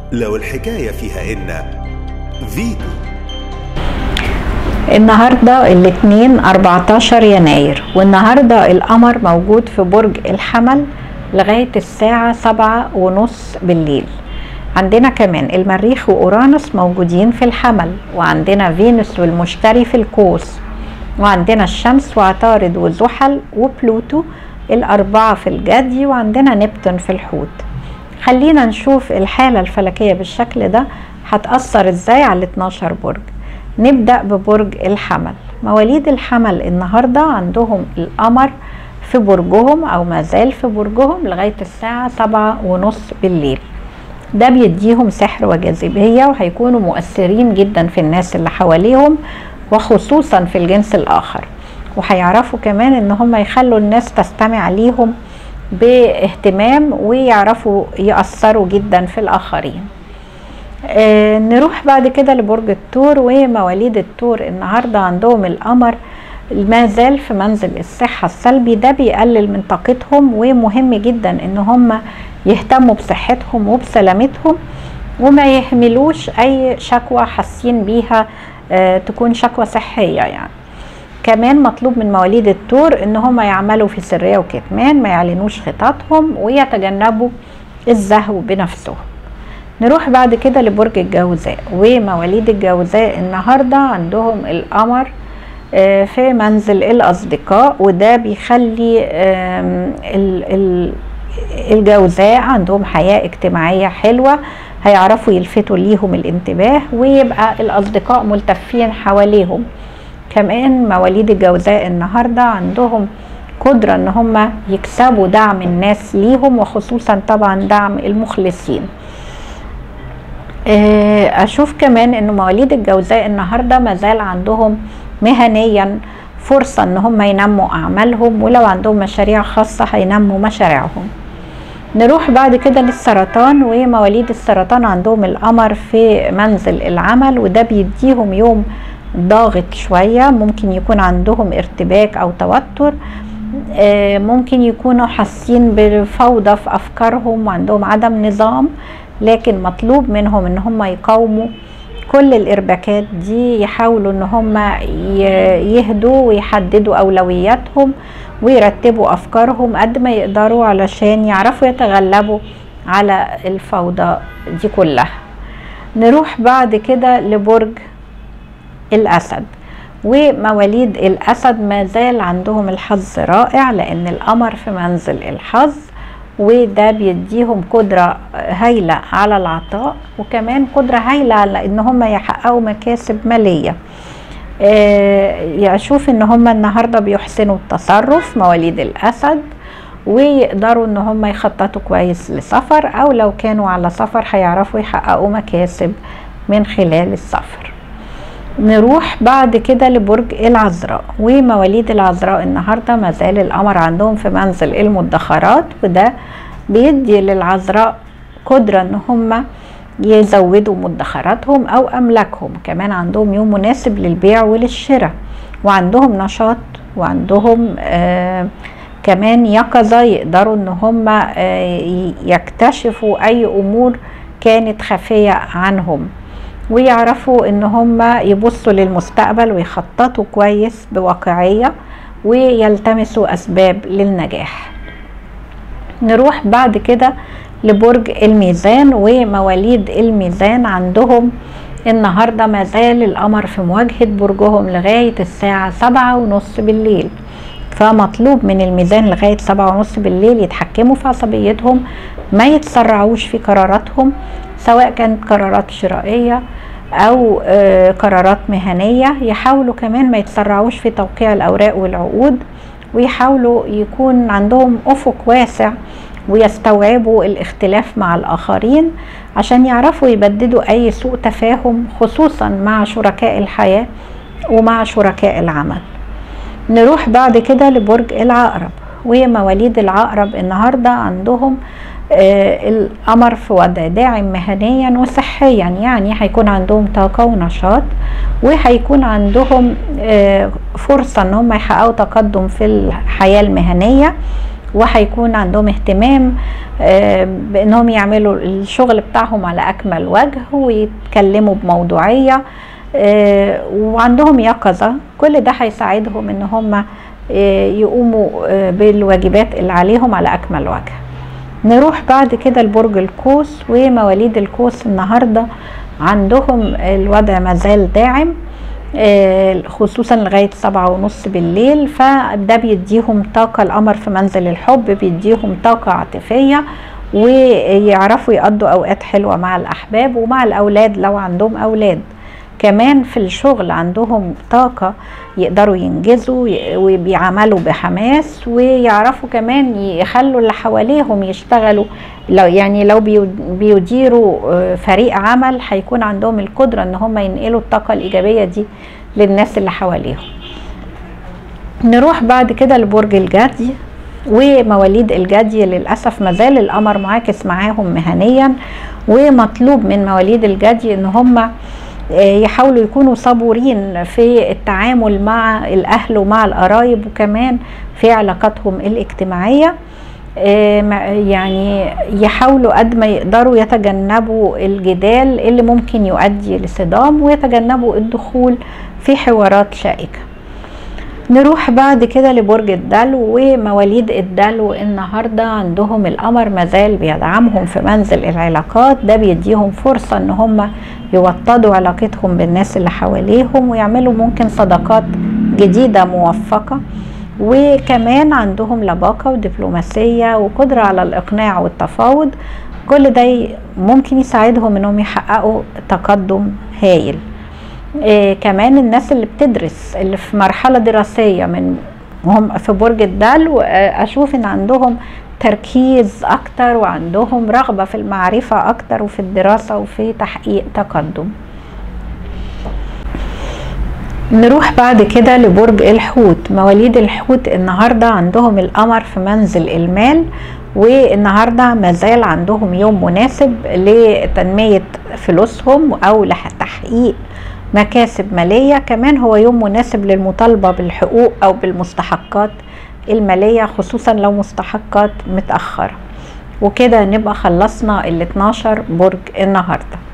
لو الحكاية فيها إن فيتو النهاردة الاثنين 14 يناير والنهاردة القمر موجود في برج الحمل لغاية الساعة سبعة ونص بالليل عندنا كمان المريخ وأورانوس موجودين في الحمل وعندنا فينوس والمشتري في القوس وعندنا الشمس وعطارد وزحل وبلوتو الأربعة في الجدي وعندنا نبتون في الحوت خلينا نشوف الحالة الفلكية بالشكل ده هتأثر ازاي على ال 12 برج نبدأ ببرج الحمل مواليد الحمل النهاردة عندهم القمر في برجهم أو ما زال في برجهم لغاية الساعة سبعة ونص بالليل ده بيديهم سحر وجاذبية وهيكونوا مؤثرين جدا في الناس اللي حواليهم وخصوصا في الجنس الآخر وهيعرفوا كمان ان هم يخلوا الناس تستمع ليهم باهتمام ويعرفوا يأثروا جدا في الآخرين آه نروح بعد كده لبرج الثور ومواليد الثور النهارده عندهم القمر ما زال في منزل الصحة السلبي ده بيقلل من طاقتهم ومهم جدا ان هم يهتموا بصحتهم وبسلامتهم وما يهملوش اي شكوى حاسين بيها آه تكون شكوى صحية يعني كمان مطلوب من مواليد الثور ان هم يعملوا في سرية وكتمان ما يعلنوش خططهم ويتجنبوا الزهو بنفسهم نروح بعد كده لبرج الجوزاء ومواليد الجوزاء النهاردة عندهم القمر في منزل الأصدقاء وده بيخلي الجوزاء عندهم حياة اجتماعية حلوة هيعرفوا يلفتوا ليهم الانتباه ويبقى الأصدقاء ملتفين حواليهم كمان مواليد الجوزاء النهاردة عندهم قدرة ان هم يكسبوا دعم الناس ليهم وخصوصا طبعا دعم المخلصين اشوف كمان ان مواليد الجوزاء النهارده ما زال عندهم مهنيا فرصه ان هم ينموا اعمالهم ولو عندهم مشاريع خاصه هينموا مشاريعهم نروح بعد كده للسرطان ومواليد السرطان عندهم القمر في منزل العمل وده بيديهم يوم ضاغط شويه ممكن يكون عندهم ارتباك او توتر ممكن يكونوا حاسين بفوضى في افكارهم وعندهم عدم نظام لكن مطلوب منهم ان هم يقاوموا كل الارباكات دي يحاولوا ان هم يهدوا ويحددوا اولوياتهم ويرتبوا افكارهم قد ما يقدروا علشان يعرفوا يتغلبوا على الفوضى دي كلها نروح بعد كده لبرج الاسد ومواليد الاسد ما زال عندهم الحظ رائع لان القمر في منزل الحظ وده بيديهم قدرة هايلة على العطاء وكمان قدرة هايلة على ان هم يحققوا مكاسب مالية يشوف ان هم النهاردة بيحسنوا التصرف مواليد الاسد ويقدروا ان هم يخططوا كويس لسفر او لو كانوا على سفر هيعرفوا يحققوا مكاسب من خلال السفر نروح بعد كده لبرج العذراء ومواليد العذراء النهارده ما زال القمر عندهم في منزل المدخرات وده بيدي للعذراء قدره ان هم يزودوا مدخراتهم او املاكهم كمان عندهم يوم مناسب للبيع وللشراء وعندهم نشاط وعندهم آه كمان يقظه يقدروا ان هم آه يكتشفوا اي امور كانت خفيه عنهم ويعرفوا ان هم يبصوا للمستقبل ويخططوا كويس بواقعية ويلتمسوا اسباب للنجاح نروح بعد كده لبرج الميزان ومواليد الميزان عندهم النهاردة ما زال القمر في مواجهة برجهم لغاية الساعة سبعة ونص بالليل فمطلوب من الميزان لغاية سبعة ونص بالليل يتحكموا في عصبيتهم ما يتسرعوش في قراراتهم سواء كانت قرارات شرائية أو قرارات مهنية يحاولوا كمان ما يتسرعوش في توقيع الأوراق والعقود ويحاولوا يكون عندهم أفق واسع ويستوعبوا الاختلاف مع الآخرين عشان يعرفوا يبددوا أي سوء تفاهم خصوصا مع شركاء الحياة ومع شركاء العمل نروح بعد كده لبرج العقرب ومواليد العقرب النهارده عندهم آه القمر في وضع داعم مهنيا وصحيا يعني هيكون عندهم طاقه ونشاط وهيكون عندهم آه فرصه ان هم يحققوا تقدم في الحياه المهنيه وهيكون عندهم اهتمام بانهم يعملوا الشغل بتاعهم على اكمل وجه ويتكلموا بموضوعيه وعندهم يقظه كل ده هيساعدهم ان هم يقوموا بالواجبات اللي عليهم على اكمل وجه نروح بعد كده لبرج القوس ومواليد القوس النهارده عندهم الوضع مازال داعم خصوصا لغاية سبعة ونص بالليل فده بيديهم طاقة القمر في منزل الحب بيديهم طاقة عاطفية ويعرفوا يقضوا أوقات حلوة مع الأحباب ومع الأولاد لو عندهم أولاد كمان في الشغل عندهم طاقة يقدروا ينجزوا وبيعملوا بحماس ويعرفوا كمان يخلوا اللي حواليهم يشتغلوا لو يعني لو بيديروا فريق عمل هيكون عندهم القدرة ان هم ينقلوا الطاقة الإيجابية دي للناس اللي حواليهم نروح بعد كده لبرج الجدي ومواليد الجدي للأسف مازال القمر معاكس معاهم مهنيا ومطلوب من مواليد الجدي ان هم يحاولوا يكونوا صبورين في التعامل مع الاهل ومع القرايب وكمان في علاقاتهم الاجتماعيه يعني يحاولوا قد ما يقدروا يتجنبوا الجدال اللي ممكن يؤدي لصدام ويتجنبوا الدخول في حوارات شائكه نروح بعد كده لبرج الدلو ومواليد الدلو النهارده عندهم القمر مازال بيدعمهم في منزل العلاقات ده بيديهم فرصه ان هم يوطدوا علاقتهم بالناس اللي حواليهم ويعملوا ممكن صداقات جديده موفقه وكمان عندهم لباقه ودبلوماسيه وقدره على الاقناع والتفاوض كل ده ممكن يساعدهم انهم يحققوا تقدم هايل إيه كمان الناس اللي بتدرس اللي في مرحله دراسيه من هم في برج الدلو اشوف ان عندهم تركيز اكتر وعندهم رغبه في المعرفه اكتر وفي الدراسه وفي تحقيق تقدم نروح بعد كده لبرج الحوت مواليد الحوت النهارده عندهم القمر في منزل المال والنهارده مازال عندهم يوم مناسب لتنميه فلوسهم او لتحقيق مكاسب مالية كمان هو يوم مناسب للمطالبة بالحقوق أو بالمستحقات المالية خصوصا لو مستحقات متأخرة وكده نبقى خلصنا ال 12 برج النهارده